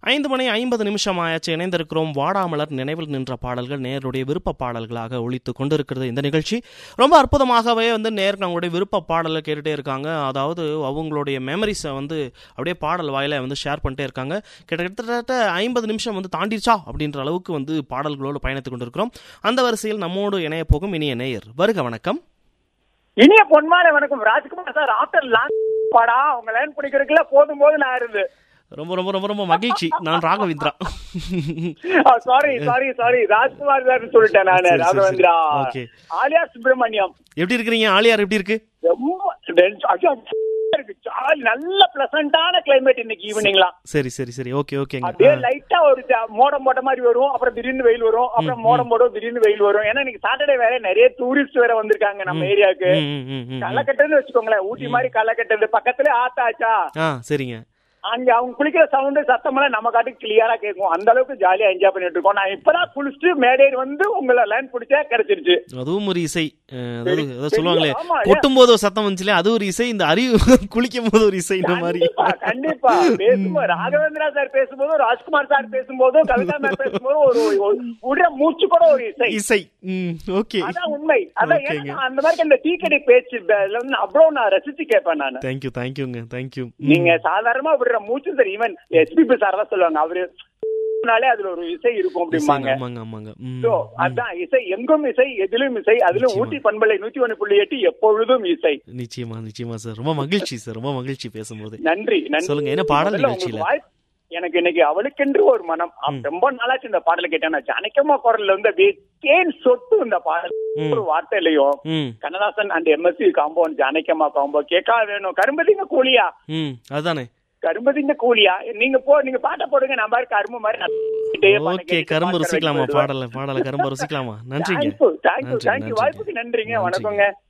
ஐந்து மணி ஐம்பது நிமிஷம் ஆயாச்சு இணைந்திருக்கிறோம் வாடாமலர் நினைவில் நின்ற பாடல்கள் நேருடைய விருப்ப பாடல்களாக ஒழித்து கொண்டிருக்கிறது இந்த நிகழ்ச்சி ரொம்ப அற்புதமாகவே வந்து நேருக்கு அவங்களுடைய விருப்ப பாடலை கேட்டுட்டே இருக்காங்க அதாவது அவங்களுடைய மெமரிஸை வந்து அப்படியே பாடல் வாயில வந்து ஷேர் பண்ணிட்டே இருக்காங்க கிட்டத்தட்ட ஐம்பது நிமிஷம் வந்து தாண்டிடுச்சா அப்படின்ற அளவுக்கு வந்து பாடல்களோடு பயணித்துக் கொண்டிருக்கிறோம் அந்த வரிசையில் நம்மோடு இணைய போகும் இனிய நேயர் வருக வணக்கம் இனிய பொன்மாலை வணக்கம் ராஜ்குமார் சார் ஆஃப்டர் லாங் பாடா உங்க லைன் பிடிக்கிறதுக்குள்ள போதும் போது நான் இருந்து ரொம்ப ரொம்ப ரொம்ப ரொம்ப மகிழ்ச்சி நான் Raghavendra sorry sorry sorry Rajkumar sir சொல்லிட்டேன் சரி, நானு சரி, ராகவேந்திரா Okay. ஆலியா சுப்பிரமணியம் எப்படி இருக்கிறீங்க ஆலியார் எப்படி இருக்கு ரொம்ப ஐயோ, இருக்கு. ஜாலி, நல்ல பிளசண்டான கிளைமேட் இன்னைக்கு ஈவினிங்லாம் சரி சரி சரி ஓகே ஓகேங்க அப்படியே லைட்டா ஒரு ஜா- மோடம் போட்ட மாதிரி வரும் அப்புறம் திடீர்னு வெயில் வரும் அப்புறம் மோடம் போடும் திடீர்னு வெயில் வரும் ஏன்னா இன்னைக்கு சாட்டர்டே வேற நிறைய டூரிஸ்ட் வேற வந்திருக்காங்க நம்ம ஏரியாவுக்கு ம், ம், ம், ம், ம். கள்ளக்கட்டுன்னு வச்சுக்கோங்களேன் ஊட்டி மாதிரி கள்ளக்கட்டு பக்கத்துல ஆத்தாச்சா ஆ சரிங்க அங்க அவங்க குளிக்கிற சவுண்ட் சத்தமெல்லாம் நம்ம காட்டுக்கு கிளியரா கேட்கும் அந்த அளவுக்கு ஜாலியா என்ஜாய் பண்ணிட்டு இருக்கோம் நான் இப்பதான் குளிச்சுட்டு மேடையில் வந்து உங்களை லைன் பிடிச்சா கிடைச்சிருச்சு அதுவும் ஒரு இசை அஹ், அதாவது சரி, ஏதோ சரி, சொல்லுவாங்களே ஆமா, ஏன்? கொட்டும் போது ஒரு சத்தம் வந்துச்சுல அது ஒரு இசை இந்த அறிவு குளிக்கும் போது ஒரு இசை இந்த மாதிரி கண்டிப்பா கண்டிப்பா பேசும்போது ராகவேந்திரா சார் பேசும்போதும் ராஜ்குமார் சார் பேசும்போதும் கவிதா மேம் பேசும்போதும் ஒரு ஒரு- உடைய மூச்சு கூட ஒரு இசை இசை ம் ஓகே அதான் உண்மை அதான் ஓகேங்க. ஏன்னா அந்த மாதிரி அந்த டீ கடை பேச்சு இதுல வந்து அவ்வளவு நான் ரசிச்சு கேட்பேன் நான் தேங்க்யூ தேங்க்யூங்க தேங்க்யூ நீங்க சாதாரணமா விடுற மூச்சு சார் ஈவன் எஸ்பிபி சார் தான் சொல்லுவாங்க அவரு னாலே அதுல ஒரு இசை இருக்கும் அப்படிம்பாங்க ஆமாங்க ஆமாங்க ம், So, அதான் இசை எங்கும் இசை எதிலும் இசை அதிலும் நிச்சயமா. ஊட்டி பண்பலை நூத்தி ஒண்ணு புள்ளி எட்டு எப்பொழுதும் இசை நிச்சயமா நிச்சயமா சார் ரொம்ப மகிழ்ச்சி சார் ரொம்ப மகிழ்ச்சி பேசும்போது நன்றி நன்றி சொல்லுங்க, என்ன பாடல் முதல்ல நிகழ்ச்சியில? உங்களுக்கு வாய்ப்பு- எனக்கு இன்னைக்கு அவளுக்கென்று ஒரு மனம் அப்~ ரொம்ப நாளாச்சு இந்த பாடலை கேட்டேன் ஜானகம்மா குரல்ல வந்து அப்படியே தேன் சொட்டு இந்த பாடல் ம். ஒரு வார்த்தையிலையும் ம் Kannadasan and MSC combo Janakamma combo கேட்கா வேணும் கரும்பதிங்க கூலியா ம் அதுதானே கரும்பதிங்க கூலியா நீங்க போ நீங்க பாட்டை போடுங்க நான் பாரு கரும்பு மாதிரி நட்டுக்கிட்டே பண்ண ஓகே கேட்டுட்டு கரும்பு பாட்டு ருசிக்கலாமா போயிடுவேன். பாடல பாடல கரும்பு ருசிக்கலாமா நன்றிங்க தேங்க்யூ தேங்க்யூ நன்றி, தேங்க்யூ நன்றி. வாய்ப்புக்கு நன்றிங்க நன்றிங்க. வணக்கங்க